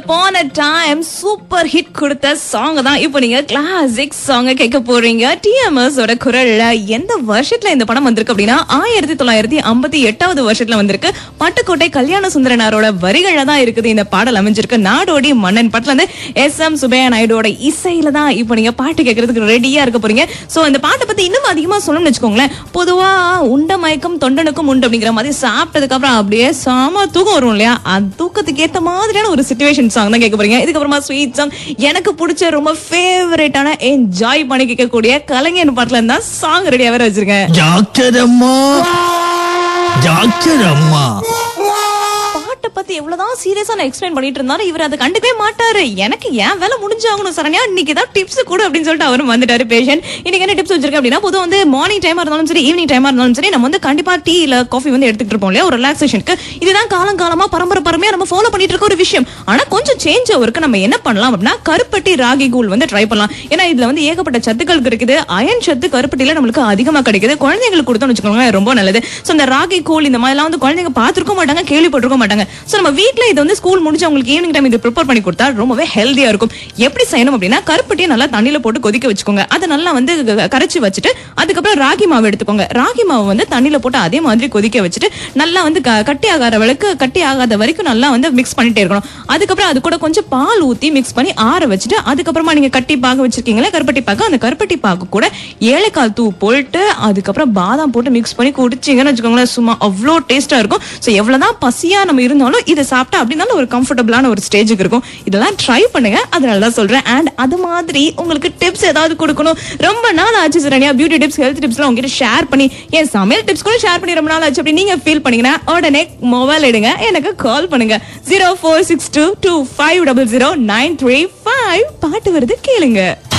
போன time super hit கொடுத்த song தான் இப்போ நீங்க கிளாசிக் சாங்க கேட்க போறீங்க டிஎம்எஸ் ஓட குரல்ல எந்த வருஷத்துல இந்த படம் வந்திருக்கு அப்படின்னா ஆயிரத்தி தொள்ளாயிரத்தி ஐம்பத்தி எட்டாவது வருஷத்துல வந்திருக்கு பட்டுக்கோட்டை கல்யாண சுந்தரனாரோட வரிகள்ல தான் இருக்குது இந்த பாடல் அமைஞ்சிருக்கு நாடோடி மன்னன் படத்துல இருந்து எஸ் எம் சுபையா நாயுடோட இசையில தான் இப்போ நீங்க பாட்டு கேட்கறதுக்கு ரெடியா இருக்க போறீங்க சோ இந்த பாட்டை பத்தி இன்னும் அதிகமா சொல்லணும்னு வச்சுக்கோங்களேன் பொதுவா உண்ட மயக்கம் தொண்டனுக்கும் உண்டு அப்படிங்கிற மாதிரி சாப்பிட்டதுக்கு அப்புறம் அப்படியே சாம தூக்கம் வரும் இல்லையா அந்த தூக்கத்துக்கு ஏத்த மாதிரியான ஒரு சுச்சுவேஷன் சாங் தான் கேட்க போறீங்க இதுக்கப்புறமா ஸ்வீட் சாங் எனக்கு பிடிச்ச ரொம்ப ஃபேவரட்டான என்ஜாய் பண்ணி கேட்கக்கூடிய கலைஞர் பாட்டுல இருந்தா சாங் ரெடியா வேற வச்சிருக்கேன் டாக்டர் அம்மா டாக்டர் அம்மா பாட்டை பத்தி எவ்வளவுதான் சீரியஸா நான் எக்ஸ்பிளைன் பண்ணிட்டு இருந்தாலும் இவர் அதை கண்டுக்கவே மாட்டாரு எனக்கு ஏன் வேலை முடிஞ்சாகணும் சரண்யா இன்னைக்கு தான் டிப்ஸ் கொடு அப்படின்னு சொல்லிட்டு அவரும் வந்துட்டாரு பேஷன் இன்னைக்கு என்ன டிப்ஸ் வச்சிருக்கேன் அப்படின்னா பொதுவா வந்து மார்னிங் டைமா இருந்தாலும் சரி ஈவினிங் டைமா இருந்தாலும் சரி நம்ம வந்து கண்டிப்பா டீ இல்ல காஃபி வந்து எடுத்துட்டு இருப்போம் இல்லையா ஒரு ரிலாக்ஸேஷனுக்கு இதுதான் காலம் காலமா பரம்பரை பரமையா நம்ம ஃபாலோ பண்ணிட்டு இருக்க ஒரு விஷயம் ஆனா கொஞ்சம் சேஞ்ச் இருக்கு நம்ம என்ன பண்ணலாம் அப்படின்னா கருப்பட்டி ராகி கூழ் வந்து ட்ரை பண்ணலாம் ஏன்னா இதுல வந்து ஏகப்பட்ட சத்துக்கள் இருக்குது அயன் சத்து கருப்பட்டியில நம்மளுக்கு அதிகமா கிடைக்குது குழந்தைங்களுக்கு கொடுத்தோம்னு வச்சுக்கோங்க ரொம்ப நல்லது சோ இந்த ராகி கூழ் இந்த மாதிரிலாம் வந்து குழந்தைங்க பார்த்திருக்க மாட்டாங்க கேள்விப்பட்டிருக்க மாட்டாங்க சோ நம்ம வீட்ல இது வந்து ஸ்கூல் முடிஞ்சு அவங்களுக்கு ஈவினிங் டைம் இது ப்ரிப்பேர் பண்ணி கொடுத்தா ரொம்பவே ஹெல்தியா இருக்கும் எப்படி செய்யணும் அப்படின்னா கருப்பட்டியை நல்லா தண்ணியில போட்டு கொதிக்க வச்சுக்கோங்க அதை நல்லா வந்து க- கரைச்சு வச்சுட்டு அதுக்கப்புறம் ராகி மாவு எடுத்துக்கோங்க ராகி மாவு வந்து தண்ணியில போட்டு அதே மாதிரி கொதிக்க வச்சுட்டு நல்லா வந்து க- கட்டி ஆகாத வரைக்கும் கட்டி ஆகாத வரைக்கும் நல்லா வந்து மிக்ஸ் பண்ணிட்டே இருக்கணும் அதுக்கப்புறம் அது கூட கொஞ்சம் பால் ஊத்தி மிக்ஸ் பண்ணி ஆற வச்சுட்டு அதுக்கப்புறமா நீங்க கட்டி பாகு வச்சிருக்கீங்களா கருப்பட்டி பாகு அந்த கருப்பட்டி பாகு கூட ஏலக்காய் தூ போட்டு அதுக்கப்புறம் பாதாம் போட்டு மிக்ஸ் பண்ணி குடிச்சீங்கன்னு வச்சுக்கோங்களேன் சும்மா அவ்வளோ டேஸ்டா இருக்கும் ஸோ எவ்வளவுதான் பசியா நம்ம இருந்தாலும் இதை சாப்பிட்டா அப்படின்னாலும் ஒரு கம்ஃபர்டபுளான ஒரு ஸ்டேஜுக்கு இருக்கும் இதெல்லாம் ட்ரை பண்ணுங்க அதனால தான் சொல்றேன் அண்ட் அது மாதிரி உங்களுக்கு டிப்ஸ் ஏதாவது கொடுக்கணும் ரொம்ப நாள் ஆச்சு சரணியா பியூட்டி டிப்ஸ் ஹெல்த் டிப்ஸ்லாம் உங்ககிட்ட ஷேர் பண்ணி என் சமையல் டிப்ஸ் கூட ஷேர் பண்ணி ரொம்ப நாள் ஆச்சு அப்படி நீங்க ஃபீல் பண்ணீங்கன்னா உடனே மொபைல் எடுங்க எனக்கு கால் பண்ணுங்க zero four six two two five double zero nine three five பாட்டு வருது கேளுங்க